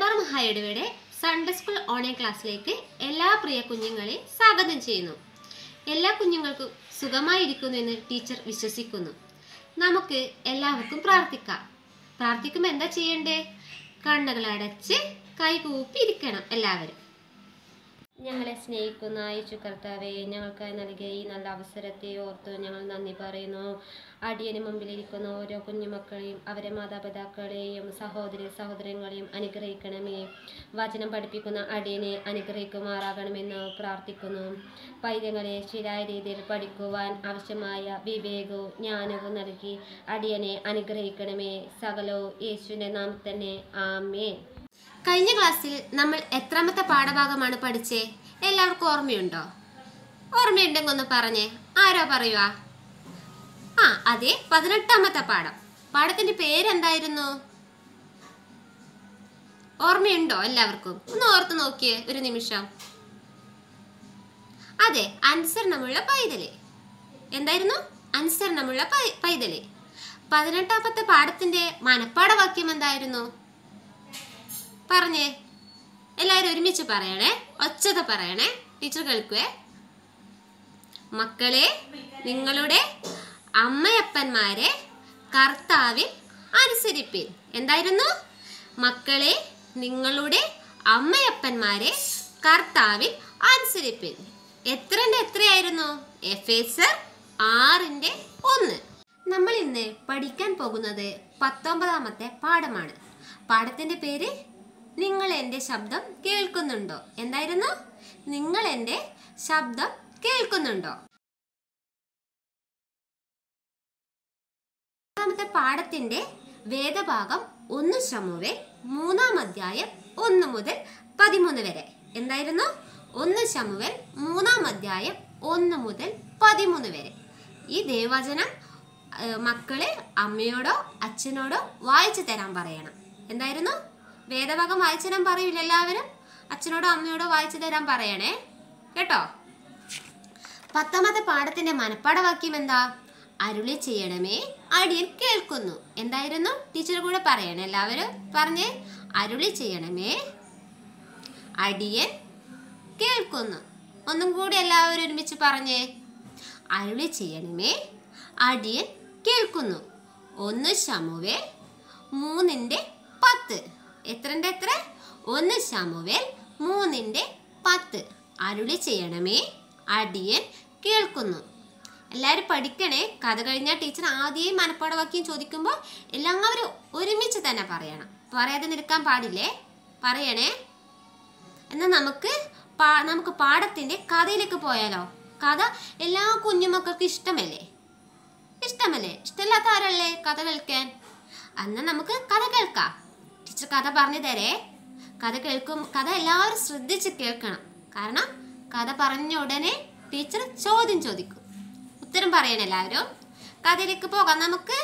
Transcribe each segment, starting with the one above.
മലബാർ മഹായിടവയുടെ Sunday school online ക്ലാസ്സിലേക്ക് എല്ലാ പ്രിയ കുഞ്ഞുങ്ങളെയും സ്വാഗതം ചെയ്യുന്നു എല്ലാ കുഞ്ഞുങ്ങൾക്കും സുഖമായിരിക്കുന്നു എന്ന് ടീച്ചർ വിശ്വസിക്കുന്നു നമുക്ക് എല്ലാവർക്കും പ്രാർത്ഥിക്കാം പ്രാർത്ഥിക്കുമ്പോൾ എന്താ ചെയ്യണ്ടേ കണ്ണുകൾ അടച്ച് കൈകൂപ്പി ഇരിക്കണം എല്ലാവരും ഞങ്ങളെ സ്നേഹിക്കുന്ന യേശു കർത്താവെ ഞങ്ങൾക്ക് നൽകിയ ഈ നല്ല അവസരത്തെ ഓർത്ത് ഞങ്ങൾ നന്ദി പറയുന്നു അടിയന് മുമ്പിലിരിക്കുന്ന ഓരോ കുഞ്ഞുമക്കളെയും അവരെ മാതാപിതാക്കളെയും സഹോദരി സഹോദരങ്ങളെയും അനുഗ്രഹിക്കണമേ വചനം പഠിപ്പിക്കുന്ന അടിയനെ അനുഗ്രഹിക്കുമാറാകണമെന്ന് പ്രാർത്ഥിക്കുന്നു പൈതങ്ങളെ ശരിയായ രീതിയിൽ പഠിക്കുവാൻ ആവശ്യമായ വിവേകവും ജ്ഞാനവും നൽകി അടിയനെ അനുഗ്രഹിക്കണമേ സകലവും യേശുവിൻ്റെ നാമത്തിൽ തന്നെ ആമേ കഴിഞ്ഞ ക്ലാസ്സിൽ നമ്മൾ എത്രാമത്തെ പാഠഭാഗമാണ് പഠിച്ചേ എല്ലാവർക്കും ഓർമ്മയുണ്ടോ ഓർമ്മയുണ്ടെങ്കിൽ ഒന്ന് പറഞ്ഞേ ആരോ പറയുക ആ അതെ പതിനെട്ടാമത്തെ പാഠം പാഠത്തിന്റെ പേരെന്തായിരുന്നു ഓർമ്മയുണ്ടോ എല്ലാവർക്കും ഒന്ന് ഓർത്ത് നോക്കിയേ ഒരു നിമിഷം അതെ അനുസരണമുള്ള പൈതല് എന്തായിരുന്നു അനുസരണമുള്ള പൈ പൈതല് പതിനെട്ടാമത്തെ പാഠത്തിന്റെ മനപ്പാഠവാക്യം എന്തായിരുന്നു പറഞ്ഞേ എല്ലാവരും ഒരുമിച്ച് പറയണേ ഒച്ചത പറയണേ ടീച്ചർ കേൾക്കുവേ മക്കളെ നിങ്ങളുടെ അമ്മയപ്പന്മാരെ കർത്താവിൽ അനുസരിപ്പിൻ എന്തായിരുന്നു മക്കളെ നിങ്ങളുടെ അമ്മയപ്പന്മാരെ കർത്താവിൽ അനുസരിപ്പിൻ എത്രന്റെ എത്രയായിരുന്നു എഫ് എസ് ആറിന്റെ ഒന്ന് നമ്മൾ ഇന്ന് പഠിക്കാൻ പോകുന്നത് പത്തൊമ്പതാമത്തെ പാഠമാണ് പാഠത്തിന്റെ പേര് നിങ്ങൾ എൻ്റെ ശബ്ദം കേൾക്കുന്നുണ്ടോ എന്തായിരുന്നു നിങ്ങൾ എൻ്റെ ശബ്ദം കേൾക്കുന്നുണ്ടോ രണ്ടാമത്തെ പാഠത്തിന്റെ വേദഭാഗം ഒന്ന് ശമുവെ മൂന്നാം അധ്യായം ഒന്ന് മുതൽ പതിമൂന്ന് വരെ എന്തായിരുന്നു ഒന്ന് ശമുവൽ മൂന്നാം അധ്യായം ഒന്ന് മുതൽ പതിമൂന്ന് വരെ ഈ ദേവവചനം ഏഹ്, മക്കള് അമ്മയോടോ അച്ഛനോടോ വായിച്ചു തരാൻ പറയണം എന്തായിരുന്നു വേദഭാഗം വായിച്ചു തരാൻ പറയില്ല എല്ലാവരും അച്ഛനോടോ അമ്മയോടോ വായിച്ചു തരാൻ പറയണേ കേട്ടോ പത്താമത്തെ പാഠത്തിന്റെ മനപ്പാഠവാക്യം എന്താ അരുളി ചെയ്യണമേ അടിയൻ കേൾക്കുന്നു എന്തായിരുന്നു ടീച്ചർ കൂടെ പറയണേ എല്ലാവരും പറഞ്ഞേ അരുളി ചെയ്യണമേ അടിയൻ കേൾക്കുന്നു ഒന്നും കൂടി എല്ലാവരും ഒരുമിച്ച് പറഞ്ഞേ അരുളി ചെയ്യണമേ അടിയൻ കേൾക്കുന്നു ഒന്ന് ശമുവേൽ മൂന്നിൻ്റെ പത്ത് എത്രൻ്റെ എത്ര ഒന്ന് ശമുവേൽ മൂന്നിൻ്റെ പത്ത് അരുളി ചെയ്യണമേ അടിയൻ കേൾക്കുന്നു എല്ലാവരും പഠിക്കണേ കഥ കഴിഞ്ഞാൽ ടീച്ചർ ആദ്യം മനപ്പാടവാക്യം ചോദിക്കുമ്പോൾ എല്ലാവരും ഒരുമിച്ച് തന്നെ പറയണം പറയാതെ നിൽക്കാൻ പാടില്ലേ പറയണേ എന്നാൽ നമുക്ക് പാ നമുക്ക് പാഠത്തിൻ്റെ കഥയിലേക്ക് പോയാലോ കഥ എല്ലാ കുഞ്ഞുമക്കൾക്ക് ഇഷ്ടമല്ലേ ഇഷ്ടമല്ലേ ഇഷ്ടമില്ലാത്ത ആരല്ലേ കഥ കേൾക്കാൻ എന്നാൽ നമുക്ക് കഥ കേൾക്കാം ടീച്ചർ കഥ പറഞ്ഞു തരേ കഥ കേൾക്കും കഥ എല്ലാവരും ശ്രദ്ധിച്ച് കേൾക്കണം കാരണം കഥ പറഞ്ഞ ഉടനെ ടീച്ചർ ചോദ്യം ചോദിക്കും ഉത്തരം പറയണം എല്ലാവരും കഥയിലേക്ക് പോകാം നമുക്ക്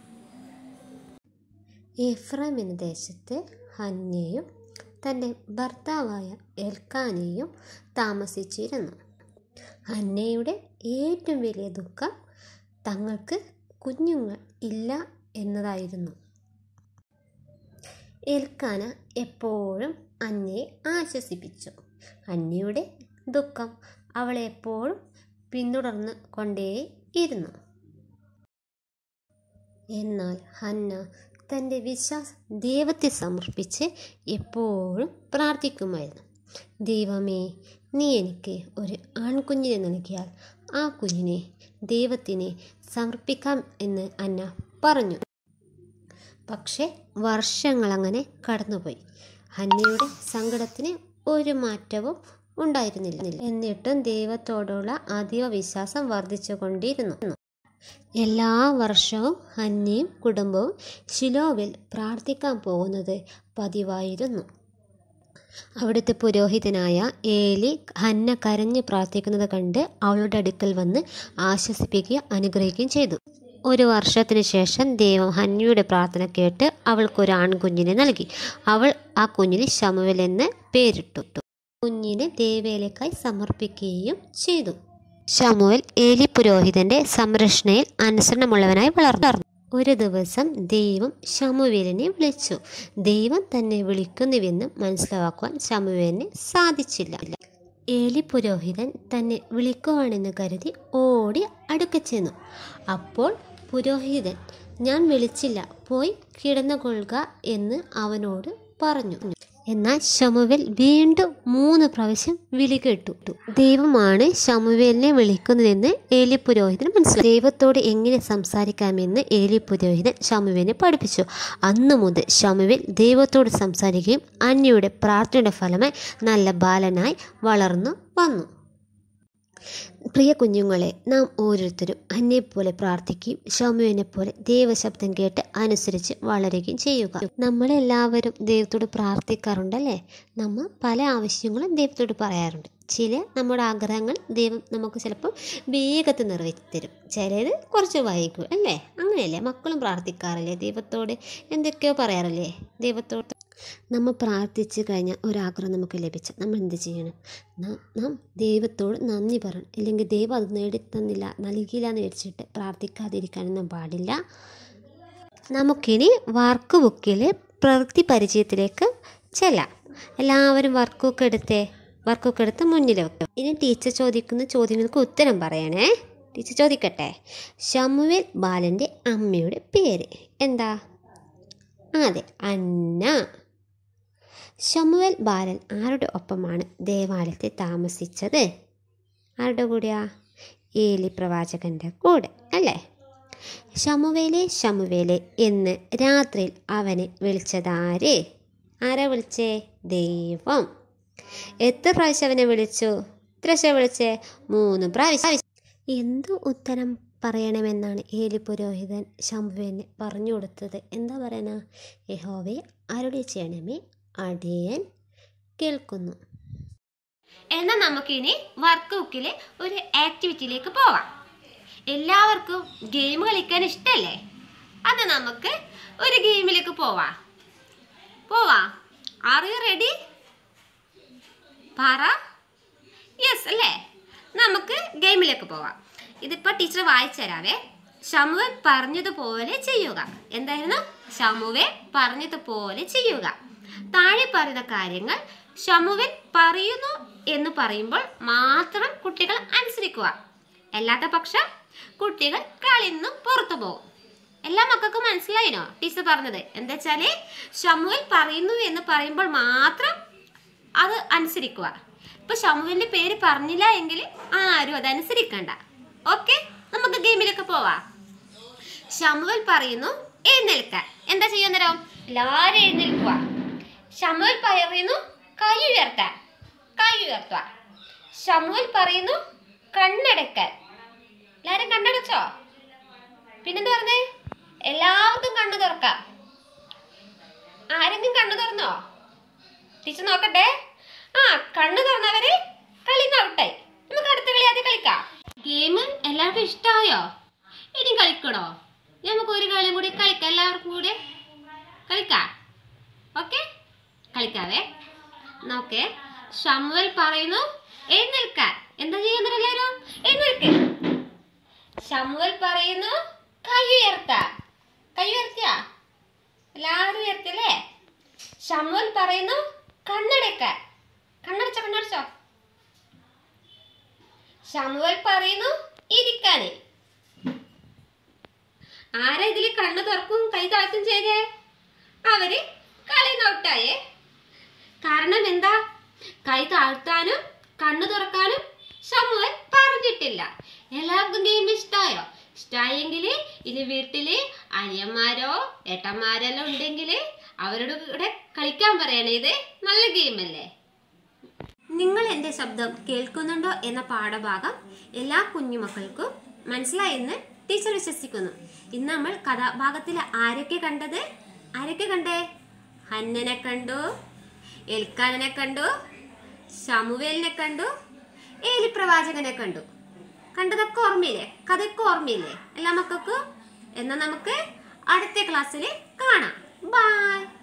എഫ്രാം എന്ന ദേശത്ത് ഹന്യയും തൻ്റെ ഭർത്താവായ എൽക്കാനയും താമസിച്ചിരുന്നു ഹന്നയുടെ ഏറ്റവും വലിയ ദുഃഖം തങ്ങൾക്ക് കുഞ്ഞുങ്ങൾ ഇല്ല എന്നതായിരുന്നു എൽക്കാന എപ്പോഴും അന്നയെ ആശ്വസിപ്പിച്ചു അന്നയുടെ ദുഃഖം അവളെ എപ്പോഴും പിന്തുടർന്ന് കൊണ്ടേയിരുന്നു എന്നാൽ ഹന്ന തൻ്റെ വിശ്വാസം ദൈവത്തെ സമർപ്പിച്ച് എപ്പോഴും പ്രാർത്ഥിക്കുമായിരുന്നു ദൈവമേ നീ എനിക്ക് ഒരു ആൺകുഞ്ഞിനെ നൽകിയാൽ ആ കുഞ്ഞിനെ ദൈവത്തിനെ സമർപ്പിക്കാം എന്ന് അന്ന പറഞ്ഞു പക്ഷേ വർഷങ്ങളങ്ങനെ കടന്നുപോയി ഹന്നയുടെ സങ്കടത്തിന് ഒരു മാറ്റവും ഉണ്ടായിരുന്നില്ല എന്നിട്ടും ദൈവത്തോടുള്ള അതീവ വിശ്വാസം വർദ്ധിച്ചുകൊണ്ടിരുന്നു എല്ലാ വർഷവും ഹന്നയും കുടുംബവും ശിലോവിൽ പ്രാർത്ഥിക്കാൻ പോകുന്നത് പതിവായിരുന്നു അവിടുത്തെ പുരോഹിതനായ ഏലി ഹന്ന കരഞ്ഞ് പ്രാർത്ഥിക്കുന്നത് കണ്ട് അവളുടെ അടുക്കൽ വന്ന് ആശ്വസിപ്പിക്കുകയും അനുഗ്രഹിക്കുകയും ചെയ്തു ഒരു വർഷത്തിന് ശേഷം ദൈവം ഹന്നയുടെ പ്രാർത്ഥന കേട്ട് അവൾക്കൊരു ആൺകുഞ്ഞിനെ നൽകി അവൾ ആ കുഞ്ഞിന് ശമുവൽ എന്ന് പേരിട്ടു കുഞ്ഞിനെ ദേവേലക്കായി സമർപ്പിക്കുകയും ചെയ്തു ശമുവൽ ഏലി പുരോഹിതന്റെ സംരക്ഷണയിൽ അനുസരണമുള്ളവനായി വളർന്നു ഒരു ദിവസം ദൈവം ശമുവേലിനെ വിളിച്ചു ദൈവം തന്നെ വിളിക്കുന്നുവെന്ന് മനസ്സിലാക്കുവാൻ ശമുവേലിന് സാധിച്ചില്ല ഏലി പുരോഹിതൻ തന്നെ വിളിക്കുവാണെന്ന് കരുതി ഓടി അടുക്ക ചെന്നു അപ്പോൾ പുരോഹിതൻ ഞാൻ വിളിച്ചില്ല പോയി കിടന്നുകൊള്ളുക എന്ന് അവനോട് പറഞ്ഞു എന്നാൽ ശമുവേൽ വീണ്ടും മൂന്ന് പ്രാവശ്യം വിളി കേട്ടു ദൈവമാണ് ശമുവേലിനെ വിളിക്കുന്നതെന്ന് ഏലി പുരോഹിതൻ മനസ്സിലായി ദൈവത്തോട് എങ്ങനെ സംസാരിക്കാമെന്ന് ഏലി പുരോഹിതൻ ശമുവേലിനെ പഠിപ്പിച്ചു അന്നു മുതൽ ശമുവേൽ ദൈവത്തോട് സംസാരിക്കുകയും അന്യയുടെ പ്രാർത്ഥനയുടെ ഫലമായി നല്ല ബാലനായി വളർന്നു വന്നു പ്രിയ കുഞ്ഞുങ്ങളെ നാം ഓരോരുത്തരും അന്നെപ്പോലെ പ്രാർത്ഥിക്കുകയും ഷമുവിനെ പോലെ ദൈവശബ്ദം കേട്ട് അനുസരിച്ച് വളരുകയും ചെയ്യുക നമ്മളെല്ലാവരും ദൈവത്തോട് പ്രാർത്ഥിക്കാറുണ്ടല്ലേ നമ്മൾ പല ആവശ്യങ്ങളും ദൈവത്തോട് പറയാറുണ്ട് ചില നമ്മുടെ ആഗ്രഹങ്ങൾ ദൈവം നമുക്ക് ചിലപ്പോൾ വേഗത്തിൽ നിറവേറ്റി തരും ചിലത് കുറച്ച് വൈകും അല്ലേ അങ്ങനെയല്ലേ മക്കളും പ്രാർത്ഥിക്കാറില്ലേ ദൈവത്തോട് എന്തൊക്കെയോ പറയാറില്ലേ ദൈവത്തോട് നമ്മൾ പ്രാർത്ഥിച്ചു കഴിഞ്ഞാൽ ഒരാഗ്രഹം നമുക്ക് ലഭിച്ചാൽ നമ്മൾ എന്ത് ചെയ്യണം നാം നാം ദൈവത്തോട് നന്ദി പറയണം ഇല്ലെങ്കിൽ ദൈവം അത് നേടിത്തന്നില്ല നൽകിയില്ല എന്ന് വെച്ചിട്ട് പ്രാർത്ഥിക്കാതിരിക്കാനൊന്നും പാടില്ല നമുക്കിനി വർക്ക് ബുക്കിൽ പ്രവൃത്തി പരിചയത്തിലേക്ക് ചെല്ലാം എല്ലാവരും വർക്ക് ബുക്ക് എടുത്തേ വർക്ക് ബുക്ക് എടുത്ത് മുന്നിൽ വെക്കും ഇനി ടീച്ചർ ചോദിക്കുന്ന ചോദ്യങ്ങൾക്ക് ഉത്തരം പറയണേ ടീച്ചർ ചോദിക്കട്ടെ ഷമുവേൽ ബാലൻ്റെ അമ്മയുടെ പേര് എന്താ അതെ അന്ന ശമുവൽ ബാലൻ ആരുടെ ഒപ്പമാണ് ദേവാലയത്തിൽ താമസിച്ചത് ആരുടെ കൂടെയാ ഏലി പ്രവാചകന്റെ കൂടെ അല്ലേ ശമുവേലെ ശമുവേലെ എന്ന് രാത്രിയിൽ അവനെ വിളിച്ചതാര് ആരാ വിളിച്ചേ ദൈവം എത്ര പ്രാവശ്യം അവനെ വിളിച്ചു എത്ര പ്രാവശ്യം വിളിച്ചേ മൂന്ന് പ്രാവശ്യം എന്ത് ഉത്തരം പറയണമെന്നാണ് ഏലി പുരോഹിതൻ ശംഭുവിന് പറഞ്ഞു കൊടുത്തത് എന്താ പറയണ യഹോവയെ അരുളി ചെയ്യണമേ അടിയൻ കേൾക്കുന്നു എന്നാൽ നമുക്കിനി വർക്ക് ബുക്കിലെ ഒരു ആക്ടിവിറ്റിയിലേക്ക് പോവാം എല്ലാവർക്കും ഗെയിം കളിക്കാൻ ഇഷ്ടല്ലേ അത് നമുക്ക് ഒരു ഗെയിമിലേക്ക് പോവാം പോവാ ആർ യു റെഡി പറ യെസ് അല്ലേ നമുക്ക് ഗെയിമിലേക്ക് പോവാം ഇതിപ്പോൾ ടീച്ചർ വായിച്ചു തരാവേ ഷമുവൻ പറഞ്ഞതുപോലെ ചെയ്യുക എന്തായിരുന്നു ഷമുവൻ പറഞ്ഞതുപോലെ ചെയ്യുക താഴെ പറയുന്ന കാര്യങ്ങൾ ഷമുവൻ പറയുന്നു എന്ന് പറയുമ്പോൾ മാത്രം കുട്ടികൾ അനുസരിക്കുക അല്ലാത്ത പക്ഷം കുട്ടികൾ കളിയിൽ നിന്ന് പുറത്തു പോകും എല്ലാ മക്കൾക്കും മനസ്സിലായിനോ ടീച്ചർ പറഞ്ഞത് എന്താ വെച്ചാല് ഷമുവൽ പറയുന്നു എന്ന് പറയുമ്പോൾ മാത്രം അത് അനുസരിക്കുക ഇപ്പൊ ഷമുവിന്റെ പേര് പറഞ്ഞില്ല എങ്കിൽ ആരും അത് അനുസരിക്കണ്ട ഓക്കെ നമുക്ക് ഗെയിമിലൊക്കെ പോവാ ഷമുവൽ പറയുന്നു എഴുന്നേൽക്കാൻ എന്താ ചെയ്യാൻ നേരം എല്ലാവരും എഴുന്നേൽക്കുക ഷമുവൽ പറയുന്നു കൈ ഉയർത്താൻ കൈ ഉയർത്തുക ഷമുവൽ പറയുന്നു കണ്ണടക്കാൻ എല്ലാരും കണ്ണടച്ചോ പിന്നെന്താ പറഞ്ഞേ എല്ലാവർക്കും കണ്ണു തുറക്കാം ആരെങ്കിലും കണ്ണു തുറന്നോ ടീച്ചർ നോക്കട്ടെ ആ കണ്ണു തുറന്നവര് കളി ഔട്ടായി നമുക്ക് അടുത്ത കളി ആദ്യം കളിക്കാം ഗെയിം എല്ലാവർക്കും ഇഷ്ടമായോ ഇനി കളിക്കണോ നമുക്ക് ഒരു കളിയും കൂടി കളിക്കാം എല്ലാവർക്കും കൂടി കളിക്കാം ഓക്കെ കളിക്കാവേ നോക്കേ ഷമുവൽ പറയുന്നു എഴുന്നേൽക്കാൻ എന്താ ചെയ്യുന്നത് എല്ലാവരും എഴുന്നേൽക്ക് ഷമുവൽ പറയുന്നു കൈ ഉയർത്താൻ കൈ ഉയർത്തിയ എല്ലാവരും ഉയർത്തിയല്ലേ ഷമുവൽ പറയുന്നു കണ്ണടക്കാൻ കണ്ണടച്ചോ കണ്ണടച്ചോ ഷമുവൽ പറയുന്നു ഇരിക്കാന് ആരാ ഇതില് കണ്ണു തുറക്കും കൈ താഴ്ത്തും ചെയ്തേ അവര് കളി ഔട്ടായേ കാരണം എന്താ കൈ താഴ്ത്താനും കണ്ണു തുറക്കാനും ഷമുവൽ പറഞ്ഞിട്ടില്ല എല്ലാവർക്കും ഗെയിം ഇഷ്ടമായോ ഇഷ്ടമായെങ്കിൽ ഇത് വീട്ടില് അനിയന്മാരോ ഏട്ടന്മാരെല്ലാം ഉണ്ടെങ്കിൽ അവരുടെ കൂടെ കളിക്കാൻ പറയണേ ഇത് നല്ല ഗെയിമല്ലേ നിങ്ങൾ എൻ്റെ ശബ്ദം കേൾക്കുന്നുണ്ടോ എന്ന പാഠഭാഗം എല്ലാ കുഞ്ഞുമക്കൾക്കും മനസ്സിലായെന്ന് ടീച്ചർ വിശ്വസിക്കുന്നു ഇന്ന് നമ്മൾ കഥാഭാഗത്തിൽ ആരൊക്കെ കണ്ടത് ആരൊക്കെ കണ്ടേ ഹന്നനെ കണ്ടു എൽക്കാനെ കണ്ടു ശമുവേലിനെ കണ്ടു ഏലി പ്രവാചകനെ കണ്ടു കണ്ടതൊക്കെ ഓർമ്മയില്ലേ കഥയൊക്കെ ഓർമ്മയില്ലേ എല്ലാ മക്കൾക്കും എന്നാൽ നമുക്ക് അടുത്ത ക്ലാസ്സിൽ കാണാം ബൈ